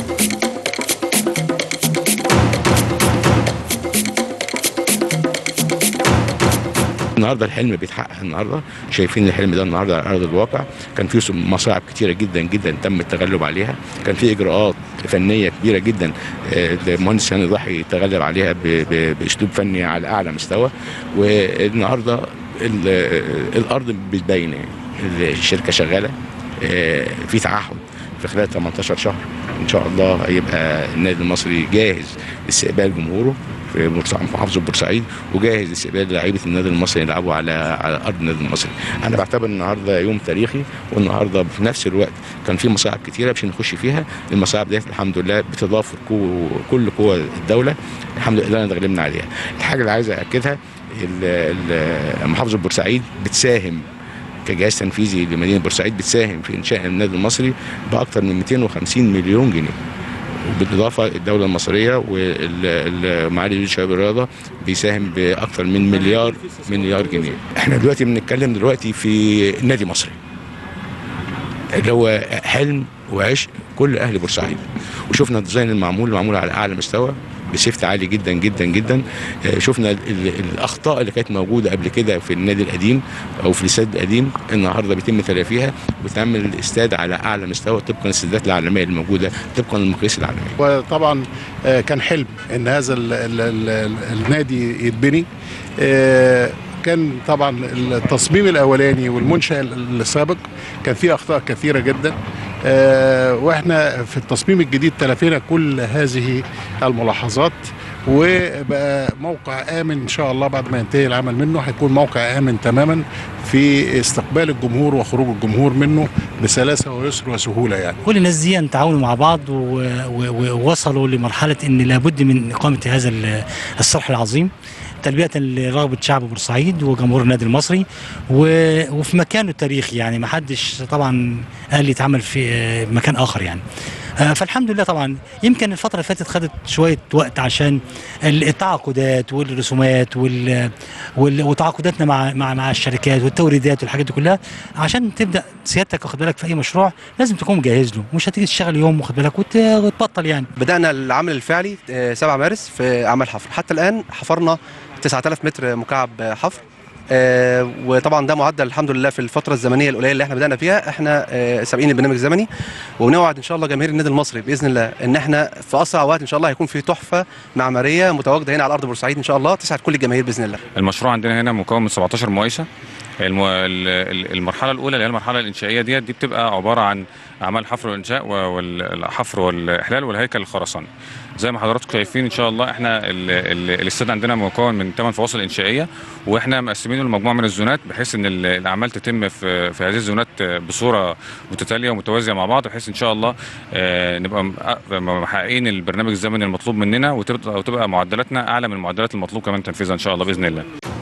النهارده الحلم بيتحقق النهارده شايفين الحلم ده النهارده على ارض الواقع كان في مصاعب كتيره جدا جدا تم التغلب عليها كان في اجراءات فنيه كبيره جدا آه، المهندس هاني ضحي تغلب عليها ب- ب- باسلوب فني على اعلى مستوى والنهارده ال- آه، الارض بتبين يعني الشركه شغاله آه، في تعهد في خلال 18 شهر ان شاء الله هيبقى النادي المصري جاهز لاستقبال جمهوره في بورسعيد محافظه بورسعيد وجاهز لاستقبال لعيبه النادي المصري يلعبوا على على ارض النادي المصري انا بعتبر النهارده يوم تاريخي والنهارده في نفس الوقت كان في مصاعب كتيره مش نخش فيها المصاعب ديت الحمد لله بتضاف قوة كل قوى الدوله الحمد لله انا غلبنا عليها الحاجه اللي عايز اكدها ال- ال- محافظه بورسعيد بتساهم كجهاز تنفيذي لمدينه بورسعيد بتساهم في انشاء النادي المصري باكثر من 250 مليون جنيه وبالاضافه الدوله المصريه ومعالي وزير الشباب والرياضه بيساهم باكثر من مليار مليار جنيه احنا دلوقتي بنتكلم دلوقتي في نادي مصري اللي هو حلم وعشق كل اهل بورسعيد وشفنا الديزاين المعمول معمول على اعلى مستوى بسيفت عالي جدا جدا جدا آه، شفنا ال- ال- الاخطاء اللي كانت موجوده قبل كده في النادي القديم او في الاستاد القديم النهارده بيتم تلافيها وبتعمل الاستاد على اعلى مستوى طبقا للاستادات العالميه اللي موجوده طبقا للمقاييس العالميه وطبعا آه، كان حلم ان هذا ال ال ال النادي يتبني آه، كان طبعا التصميم الاولاني والمنشا السابق كان فيه اخطاء كثيره جدا آه، واحنا في التصميم الجديد تلافينا كل هذه الملاحظات وبقى موقع امن ان شاء الله بعد ما ينتهي العمل منه هيكون موقع امن تماما في استقبال الجمهور وخروج الجمهور منه بسلاسه ويسر وسهوله يعني كل الناس دي تعاونوا مع بعض و- و- ووصلوا لمرحله ان لابد من اقامه هذا ال- الصرح العظيم تلبيه لرغبه شعب بورسعيد وجمهور النادي المصري و- وفي مكانه التاريخي يعني ما حدش طبعا قال يتعمل في آه، مكان اخر يعني آه، فالحمد لله طبعا يمكن الفتره اللي فاتت خدت شويه وقت عشان ال- التعاقدات والرسومات وال وال- وتعاقداتنا مع مع مع الشركات والتوريدات والحاجات دي كلها عشان تبدا سيادتك واخد بالك في اي مشروع لازم تكون مجهز له مش هتيجي تشتغل يوم واخد بالك وت- وتبطل يعني بدأنا العمل الفعلي آه، 7 مارس في عمل حفر حتى الآن حفرنا 9000 متر مكعب آه، حفر آه، وطبعا ده معدل الحمد لله في الفتره الزمنيه القليله اللي احنا بدانا فيها احنا آه، سابقين البرنامج الزمني ونوعد ان شاء الله جماهير النادي المصري باذن الله ان احنا في اسرع وقت ان شاء الله هيكون في تحفه معماريه متواجده هنا على ارض بورسعيد ان شاء الله تسعد كل الجماهير باذن الله المشروع عندنا هنا مكون من 17 مؤسسه الم- ال- ال- المرحله الاولى اللي هي المرحله الانشائيه ديت دي بتبقى عباره عن اعمال حفر والانشاء والحفر والاحلال والهيكل الخرساني زي ما حضراتكم شايفين ان شاء الله احنا ال- ال- الاستاد عندنا مكون من 8 فواصل انشائيه واحنا مقسمينه لمجموعه من الزونات بحيث ان ال- الاعمال تتم في في هذه الزونات بصوره متتاليه ومتوازيه مع بعض بحيث ان شاء الله آه، نبقى م- محققين البرنامج الزمني المطلوب مننا وتبقى وتبقى معدلاتنا اعلى من المعدلات المطلوب كمان تنفيذها ان شاء الله باذن الله